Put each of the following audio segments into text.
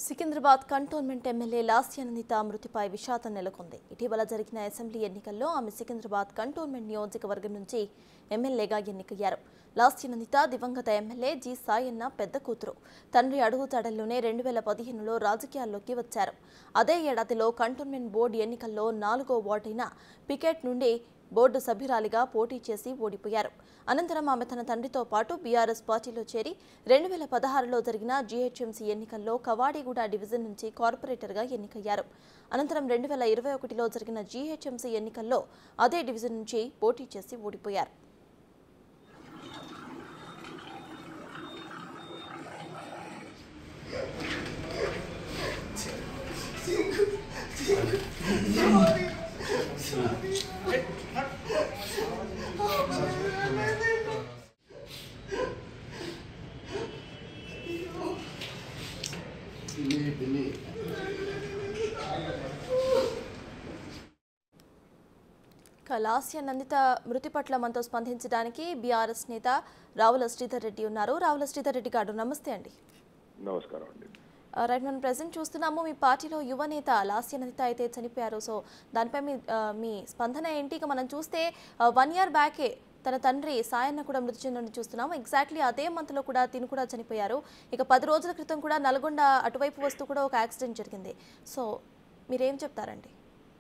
Secunderabad cantonment MLA Lasya Nanditha మృతిపై విషాదం నెలకొంది ఇటీవల జరిగిన అసెంబ్లీ ఎన్నికల్లో ఆమె సికింద్రాబాద్ కంటోన్మెంట్ నియోజకవర్గం నుంచి ఎమ్మెల్యేగా ఎన్నికయ్యారు లాస్యానందిత దివంగత ఎమ్మెల్యే జి సాయన్న పెద్ద కూతురు తండ్రి అడుగుతాడల్లోనే రెండు వేల పదిహేనులో రాజకీయాల్లోకి వచ్చారు అదే ఏడాదిలో కంటోన్మెంట్ బోర్డు ఎన్నికల్లో నాలుగో వార్డైన పికెట్ నుండి బోర్డు సభ్యురాలిగా పోటీ చేసి ఓడిపోయారు అనంతరం ఆమె తన తండ్రితో పాటు బీఆర్ఎస్ పార్టీలో చేరి రెండు వేల పదహారులో జరిగిన జీహెచ్ఎంసీ ఎన్నికల్లో కవాడిగూడ డివిజన్ నుంచి కార్పొరేటర్గా ఎన్నికయ్యారు అనంతరం రెండు వేల ఇరవై ఒకటిలో జరిగిన జీహెచ్ఎంసీ ఎన్నికల్లో అదే డివిజన్ నుంచి పోటీ చేసి ఓడిపోయారు పిన్ని పిన్ని కలాస్య నందిత మృతి పట్ల మనతో స్పందించడానికి బీఆర్ఎస్ నేత రావుల శ్రీధర్ రెడ్డి ఉన్నారు రావుల శ్రీధర్ రెడ్డి గారు నమస్తే అండి నమస్కారం అండి ఆ, రైట్ మనం ప్రజెంట్ చూస్తున్నాము మీ పార్టీలో యువ నేత లాస్య నందిత అయితే చనిపోయారు సో దానిపై మీ ఆ, మీ స్పందన ఏంటి ఇక మనం చూస్తే వన్ ఇయర్ బ్యాకే తన తండ్రి సాయన్న కూడా మృతి చెందడం చూస్తున్నాము ఎగ్జాక్ట్లీ అదే మంత్లో కూడా తిను కూడా చనిపోయారు ఇక పది రోజుల క్రితం కూడా నల్గొండ అటువైపు వస్తూ కూడా ఒక యాక్సిడెంట్ జరిగింది సో మీరేం చెప్తారండి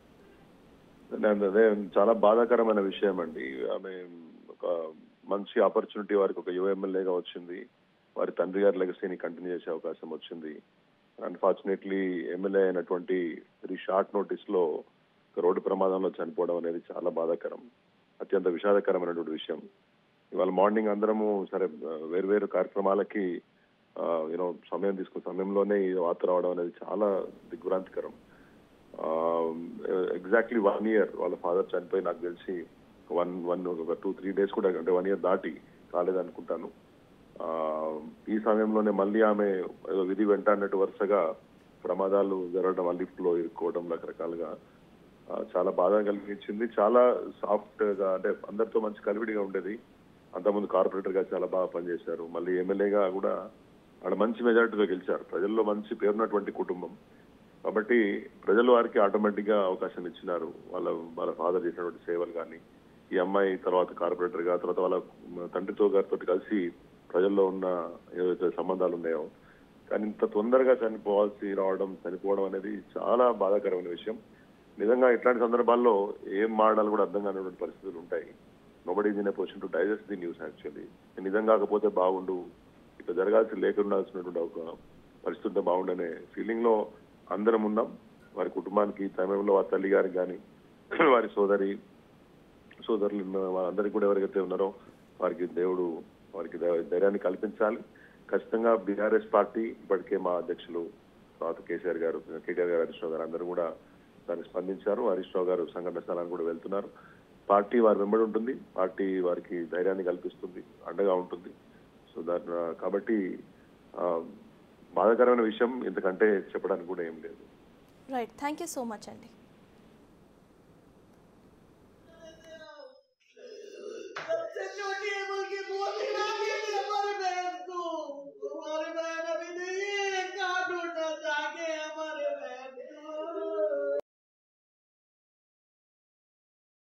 నేను అదే చాలా బాధాకరమైన విషయం అండి ఆమె ఒక మంచి ఆపర్చునిటీ వారికి ఒక యువ ఎమ్మెల్యేగా వచ్చింది వారి తండ్రి గారి లెగసీని కంటిన్యూ చేసే అవకాశం వచ్చింది అన్ఫార్చునేట్లీ ఎమ్మెల్యే అయినటువంటి వెరీ షార్ట్ నోటీస్ లో ఒక రోడ్డు ప్రమాదంలో చనిపోవడం అనేది చాలా బాధాకరం అత్యంత విషాదకరమైనటువంటి విషయం ఇవాళ మార్నింగ్ అందరము సరే వేరు వేరు కార్యక్రమాలకి యూనో సమయం తీసుకున్న సమయంలోనే ఈ వార్త రావడం అనేది చాలా దిగ్భ్రాంతికరం ఎగ్జాక్ట్లీ వన్ ఇయర్ వాళ్ళ ఫాదర్ చనిపోయి నాకు తెలిసి వన్ వన్ ఒక టూ త్రీ డేస్ కూడా అంటే వన్ ఇయర్ దాటి కాలేదనుకుంటాను ఆ, ఈ సమయంలోనే మళ్ళీ ఆమె ఏదో విధి వెంట అన్నట్టు వరుసగా ప్రమాదాలు జరగడం లిఫ్ట్ లో ఇరుక్కోవడం రకరకాలుగా ఆ, చాలా బాధ కలిగించింది చాలా సాఫ్ట్ గా అంటే అందరితో మంచి కలివిడిగా ఉండేది అంతకుముందు కార్పొరేటర్ గా చాలా బాగా పనిచేశారు మళ్ళీ ఎమ్మెల్యేగా కూడా ఆడ మంచి మెజారిటీతో గెలిచారు ప్రజల్లో మంచి పేరున్నటువంటి కుటుంబం కాబట్టి ప్రజలు వారికి ఆటోమేటిక్ గా అవకాశం ఇచ్చినారు వాళ్ళ వాళ్ళ ఫాదర్ చేసినటువంటి సేవలు కానీ ఈ అమ్మాయి తర్వాత కార్పొరేటర్ గా తర్వాత వాళ్ళ తండ్రితో గారితో కలిసి ప్రజల్లో ఉన్న ఏవైతే సంబంధాలు ఉన్నాయో కానీ ఇంత తొందరగా చనిపోవాల్సి రావడం చనిపోవడం అనేది చాలా బాధాకరమైన విషయం నిజంగా ఇట్లాంటి సందర్భాల్లో ఏం మాడాలి కూడా అర్థం కానిటువంటి పరిస్థితులు ఉంటాయి nobody in position to digest the news actually నిజం కాకపోతే బాగుండు ఇట్లా జరగాల్సి లేకుండాల్సినటువంటి ఒక పరిస్థితి ఉంటే బాగుండనే ఫీలింగ్ లో అందరం ఉన్నాం వారి కుటుంబానికి ఈ సమయంలో వారి తల్లి గారికి కానీ వారి సోదరి సోదరులు ఉన్న వారందరికీ కూడా ఎవరైతే ఉన్నారో వారికి దేవుడు వారికి ధై- ధైర్యాన్ని కల్పించాలి ఖచ్చితంగా బీఆర్ఎస్ పార్టీ ఇప్పటికే మా అధ్యక్షులు తర్వాత కేసీఆర్ గారు కేటీఆర్ గారు హరీష్ రావు గారు అందరూ కూడా దానికి స్పందించారు హరీష్ రావు గారు సంఘటన స్థలానికి కూడా వెళ్తున్నారు పార్టీ వారి వెంబడి ఉంటుంది పార్టీ వారికి ధైర్యాన్ని కల్పిస్తుంది అండగా ఉంటుంది సో దాని కాబట్టి ఆ, బాధాకరమైన విషయం ఇంతకంటే చెప్పడానికి కూడా ఏం లేదు right thank you so much అండి